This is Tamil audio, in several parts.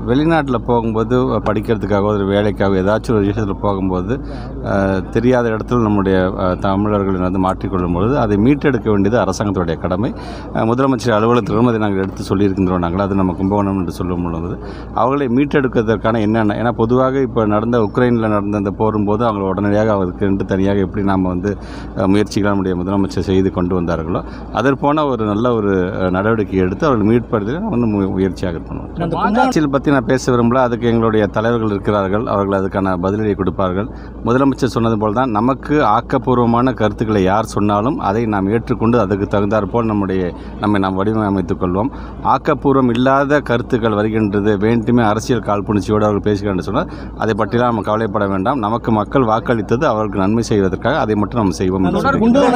வெளிநாட்டில் போகும்போது படிக்கிறதுக்காக ஒரு வேலைக்காக ஏதாச்சும் ஒரு விஷயத்தில் போகும்போது அஹ், தெரியாத இடத்துல நம்முடைய அஹ், தமிழர்களை வந்து மாற்றிக்கொள்ளும் பொழுது அதை மீட்டெடுக்க வேண்டியது அரசாங்கத்துடைய கடமை அஹ், முதலமைச்சர் அலுவலகத்திலும் அதை நாங்கள் எடுத்து சொல்லியிருக்கின்றோம் நாங்கள் அது நம்ம கும்பகோணம் என்று சொல்லும் பொழுது அவர்களை மீட்டெடுக்கிறதற்கான என்னென்ன ஏன்னா பொதுவாக இப்போ நடந்த உக்ரைனில் நடந்த அந்த போரும்போது அவங்க உடனடியாக அவருக்கு என்று தனியாக எப்படி நாம் வந்து அஹ், முயற்சிகளை நம்முடைய முதலமைச்சர் செய்து கொண்டு வந்தார்களோ அதற்போன ஒரு நல்ல ஒரு அஹ், நடவடிக்கை எடுத்து அவர்கள் மீட்படுத்த வந்து மு- முயற்சியாக இருக்கணும் அரசியல் பற்றி நான் பேச விரும்பல அதுக்கு எங்களுடைய தலைவர்கள் இருக்கிறார்கள் அவர்கள் அதுக்கான பதிலடியை கொடுப்பார்கள் முதலமைச்சர் சொன்னது போல் தான் நமக்கு ஆக்கப்பூர்வமான கருத்துக்களை யார் சொன்னாலும் அதை நாம் ஏற்றுக்கொண்டு அதுக்கு தகுந்தாற் போல் நம்முடைய நம்மை நாம் வடிவமைத்துக் கொள்வோம் ஆக்கப்பூர்வம் இல்லாத கருத்துக்கள் வருகின்றது வேண்டுமே அரசியல் காழ்ப்புணர்ச்சியோடு அவர்கள் பேசுகிறார் என்று சொன்னால் அதை பற்றிலாம் நம்ம கவலைப்பட வேண்டாம் நமக்கு மக்கள் வாக்களித்தது அவர்களுக்கு நன்மை செய்வதற்காக அதை மட்டும் நம்ம செய்வோம் என்று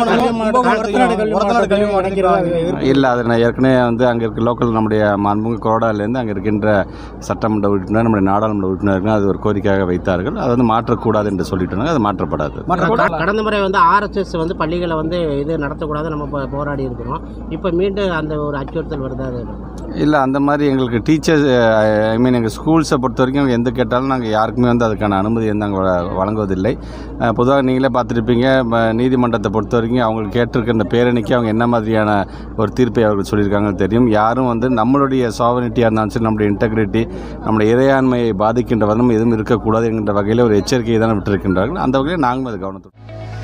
சொல்லிக்கிறேன். இல்லை அதை நான் ஏற்கனவே வந்து அங்கே இருக்க லோக்கல் நம்முடைய மாண்புமிகு கொரோடாலேருந்து அங்கே இருக்கின்ற சட்டமன்ற உறுப்பினர் நம்முடைய நாடாளுமன்ற உறுப்பினர்கள் அது ஒரு கோரிக்கையாக வைத்தார்கள் அது வந்து மாற்றக்கூடாது என்று சொல்லிட்டாங்க அது மாற்றப்படாது க- கடந்த முறை வந்து ஆர்எஸ்எஸ் வந்து பள்ளிகளை வந்து இது நடத்தக்கூடாது நம்ம போ- போராடி இருக்கிறோம் இப்போ மீண்டும் அந்த ஒரு அச்சுறுத்தல் வருதா அது இல்லை அந்த மாதிரி எங்களுக்கு டீச்சர்ஸ் ஐ மீன் எங்கள் ஸ்கூல்ஸை பொறுத்த வரைக்கும் எந்த கேட்டாலும் நாங்கள் யாருக்குமே வந்து அதுக்கான அனுமதி வந்து நாங்கள் வ- வழங்குவதில்லை அஹ், பொதுவாக நீங்களே பார்த்துருப்பீங்க ம- நீதிமன்றத்தை பொறுத்த வரைக்கும் அவங்க கேட்டிருக்க இந்த பேரணிக்கு அவங்க என்ன மாதிரியான ஒரு தீர்ப்பை அவர்கள் சொல்லியிருக்காங்கன்னு தெரியும் யாரும் வந்து நம்மளுடைய சாவனிட்டியாக இருந்தாலும் சரி நம்முடைய இன்டெகிரிட்டி நம்முடைய இறையாண்மையை பாதிக்கின்ற வண்ணம் எதுவும் இருக்கக்கூடாது என்கின்ற வகையில் ஒரு எச்சரிக்கையை தான் விட்டிருக்கின்றார்கள் அந்த வகையில் நாங்களும் அது கவனத்தோடு